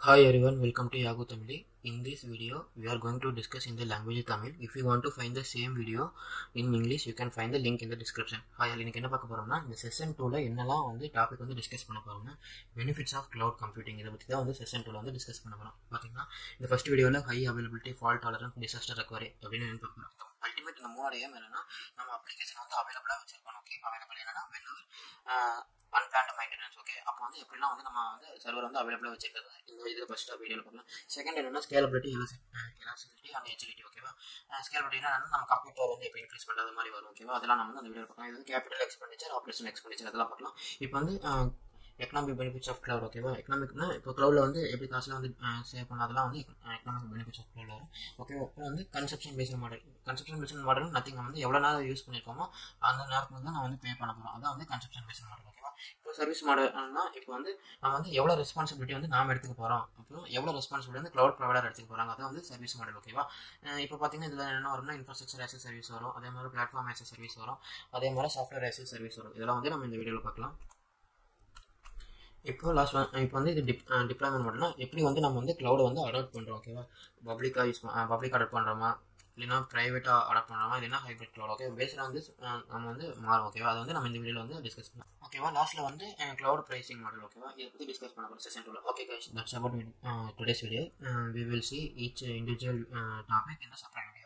Hi everyone, welcome to Yagu Tamil. In this video, we are going to discuss in the language Tamil. If you want to find the same video in English, you can find the link in the description. Hi, இன்னைக்கு என்ன பார்க்க போறோம்னா இந்த session டூல என்னெல்லாம் வந்து topic வந்து discuss பண்ண போறோம்னா பெனிஃபிட்ஸ் ஆஃப் கிளவுட் கம்ப்யூட்டிங் இதை பற்றி தான் வந்து செஷன் டூல வந்து டிஸ்கஸ் பண்ண போறோம் பார்த்தீங்கன்னா இந்த ஃபர்ஸ்ட் வீடியோவில் high availability fault tolerance disaster recovery அப்படின்னு என்ன பார்க்க போறோம் அல்டிமேட் இந்த மூணு ஏம் என்னன்னா நம்ம அப்ளிகேஷன் வந்து அவைலபிளாக வச்சிருக்கோம் ஓகே அவைலபிள் என்னன்னா வெள்ளூர் அன்பிளான்ட் மெயின்டெனன்ஸ் ஓகே அப்போ வந்து எப்படிலாம் வந்து நம்ம வந்து சர்வர் வந்து அவைலபிளாக வச்சிருக்கிறது இந்த இது ஃபர்ஸ்ட் வீடியோவில் பார்க்கலாம் செகண்ட் என்னன்னா ஸ்கேலபிலிட்டி எலாசிபிலிட்டி அண்ட் ஹெச்டிடி ஓகேவா ஸ்கேலபிலிட்டினா நம்ம கம்ப்யூட்டர் வந்து எப்படி இன்க்ரீஸ் பண்ணுறது மாதிரி வரும் ஓகேவா அதெல்லாம் நம்ம வந்து அந்த வீடியோ பார்க்கலாம் இது வந்து கேபிட்டல் எக்ஸ்பெண்டிச்சர் ஆப்ரேஷன் எக்ஸ்பெண்டிச்சர் அதெல்லாம் பார்க்கலாம் இப்போ வந்து எக்கனாமிக் பெனிஃபிட்ஸ் ஆஃப் கிளவுட் ஓகேவா எக்கனாமிக்னா இப்போ க்ளவுடில் வந்து எப்படி காசுலாம் வந்து சேவ் பண்ணாதெல்லாம் வந்து எக்கனாமிக் பெனிஃபிட்ஸ் ஆஃப் கிளவுட் வரும் ஓகே இப்போ வந்து consumption based model consumption based model nothing வந்து எவ்வளோ நேரம் யூஸ் பண்ணியிருக்கோமோ அந்த நேரத்துக்கு வந்து நான் வந்து பே பண்ண போகிறோம் அதான் வந்து கன்செப்ஷன் பேஸ்ட் மாடல் ஓகேவா இப்போ சர்வீஸ் மாடல்னா இப்போ வந்து நம்ம வந்து எவ்வளோ ரெஸ்பான்சிபிலிட்டி வந்து நாம் எடுத்துக்க போகிறோம் அப்புறம் எவ்வளோ ரெஸ்பான்சிபிலிட்டி வந்து க்ளவுட் ப்ரொவைடர் எடுத்துக்க போகிறாங்க அதான் வந்து சர்வீஸ் மாடல் ஓகேவா இப்போ பார்த்தீங்கன்னா இதில் என்ன வரும்னா இன்ஃப்ராஸ்ட்ரக்சர் ஆஸ் சர்வீஸ் வரும் அதே மாதிரி பிளாட்ஃபார்ம் ஆஸ் சர்வீஸ் வரும் அதே மாதிரி சாஃப்ட்வேர் ஆஸ் சர்வீஸ் வரும் இதெல்லாம் வந்து நம்ம இந்த வீடியோவில் பார்க்கலாம் இப்போ லாஸ்ட் ஒன் இப்போ வந்து இது டிப் டிப்ளாய்மெண்ட் பண்ணா எப்படி வந்து நம்ம வந்து க்ளவுடை வந்து அடாப்ட் பண்ணுறோம் ஓகேவா பப்ளிக்காக யூஸ் பப்ளிக் அடாப்ட் பண்ணுறோமா இல்லைனா ப்ரைவேட்டாக அடாப்ட் பண்ணுறோமா இல்லைனா ஹைப்ரிட் க்ளவுட் ஓகே பேஸில் வந்து நம்ம வந்து மாறும் ஓகேவா அதை வந்து நம்ம இந்த வீடியோவில் வந்து டிஸ்கஸ் பண்ணலாம் ஓகேவா லாஸ்ட்டில் வந்து க்ளவுட் ப்ரைசிங் மாடல் ஓகேவா இதை பற்றி டிஸ்கஸ் பண்ண போகிறோம் செஷன் டூவில் okay guys that's about today's video we will see each individual topic இந்த செப்பரேட் வீடியோ